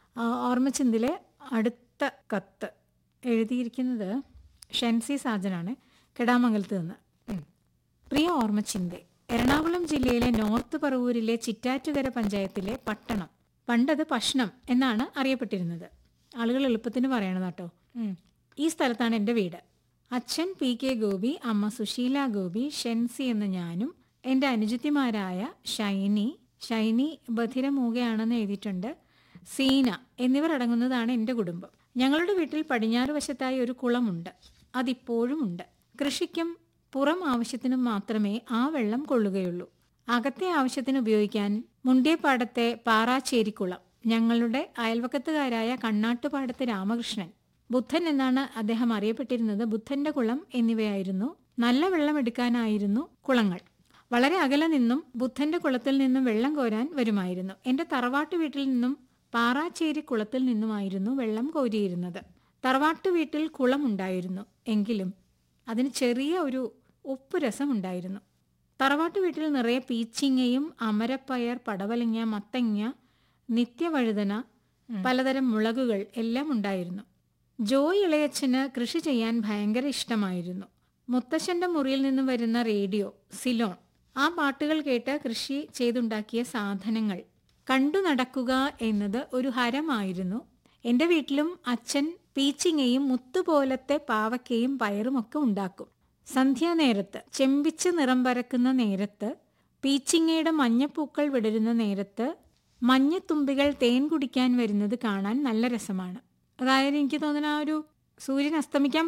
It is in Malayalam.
ആ, ഓർമ്മച്ചിന്തിലെ അടുത്ത കത്ത് എഴുതിയിരിക്കുന്നത് ഷെൻസി സാജനാണ് കെടാമംഗലത്ത് നിന്ന് ഉം. പ്രിയ ഓർമ്മച്ചിന്തെ എറണാകുളം ജില്ലയിലെ നോർത്ത് പറവൂരിലെ ചിറ്റാറ്റുകര പഞ്ചായത്തിലെ പട്ടണം പണ്ടത് പഷ്ണം എന്നാണ് അറിയപ്പെട്ടിരുന്നത് ആളുകൾ എളുപ്പത്തിന് പറയണത് കേട്ടോ ഉം. ഈ സ്ഥലത്താണ് എൻ്റെ വീട് അച്ഛൻ പി കെ ഗോപി അമ്മ സുശീല ഗോപി ഷെൻസി എന്ന ഞാനും എൻ്റെ അനുജത്തിമാരായ ഷൈനി ഷൈനി ബധിരമൂകയാണെന്ന് എഴുതിയിട്ടുണ്ട് സീന എന്നിവർ അടങ്ങുന്നതാണ് എൻ്റെ കുടുംബം ഞങ്ങളുടെ വീട്ടിൽ പടിഞ്ഞാറ് വശത്തായി ഒരു കുളമുണ്ട് അതിപ്പോഴും ഉണ്ട് കൃഷിക്കും പുറം ആവശ്യത്തിനും മാത്രമേ ആ വെള്ളം കൊള്ളുകയുള്ളൂ അകത്തെ ആവശ്യത്തിന് ഉപയോഗിക്കാൻ മുണ്ടിയപ്പാടത്തെ പാറാച്ചേരിക്കുളം ഞങ്ങളുടെ അയൽവക്കത്തുകാരായ കണ്ണാട്ടുപാടത്തെ രാമകൃഷ്ണൻ ബുദ്ധൻ എന്നാണ് അദ്ദേഹം അറിയപ്പെട്ടിരുന്നത് ബുദ്ധന്റെ കുളം എന്നിവയായിരുന്നു നല്ല വെള്ളം എടുക്കാനായിരുന്നു കുളങ്ങൾ വളരെ അകലെ നിന്നും ബുദ്ധന്റെ കുളത്തിൽ നിന്നും വെള്ളം കോരാൻ വരുമായിരുന്നു എന്റെ തറവാട്ട് വീട്ടിൽ നിന്നും പാറാച്ചേരി കുളത്തിൽ നിന്നുമായിരുന്നു വെള്ളം കോരിയിരുന്നത് തറവാട്ട് വീട്ടിൽ കുളമുണ്ടായിരുന്നു എങ്കിലും അതിന് ചെറിയ ഒരു ഉപ്പ് രസം ഉണ്ടായിരുന്നു തറവാട്ട് വീട്ടിൽ നിറയെ പീച്ചിങ്ങയും അമരപ്പയർ പടവലങ്ങ മത്തങ്ങ നിത്യവഴുതന പലതരം മുളകുകൾ എല്ലാം ഉണ്ടായിരുന്നു ജോയ് ഇളയച്ചന് കൃഷി ചെയ്യാൻ ഭയങ്കര ഇഷ്ടമായിരുന്നു മുത്തശ്ശന്റെ മുറിയിൽ നിന്നും വരുന്ന റേഡിയോ സിലോൺ ആ പാട്ടുകൾ കേട്ട് കൃഷി ചെയ്തുണ്ടാക്കിയ സാധനങ്ങൾ കണ്ടു നടക്കുക എന്നത് ഒരു ഹരമായിരുന്നു എൻ്റെ വീട്ടിലും അച്ഛൻ പീച്ചിങ്ങയും മുത്തുപോലത്തെ പാവക്കയും പയറും ഒക്കെ ഉണ്ടാക്കും സന്ധ്യാനേരത്ത് ചെമ്പിച്ച് നിറം പരക്കുന്ന നേരത്ത് പീച്ചിങ്ങയുടെ മഞ്ഞപ്പൂക്കൾ വിടരുന്ന നേരത്ത് മഞ്ഞത്തുമ്പികൾ തേൻ കുടിക്കാൻ വരുന്നത് കാണാൻ നല്ല രസമാണ് അതായത് എനിക്ക് തോന്നുന്ന ആ ഒരു സൂര്യൻ അസ്തമിക്കാൻ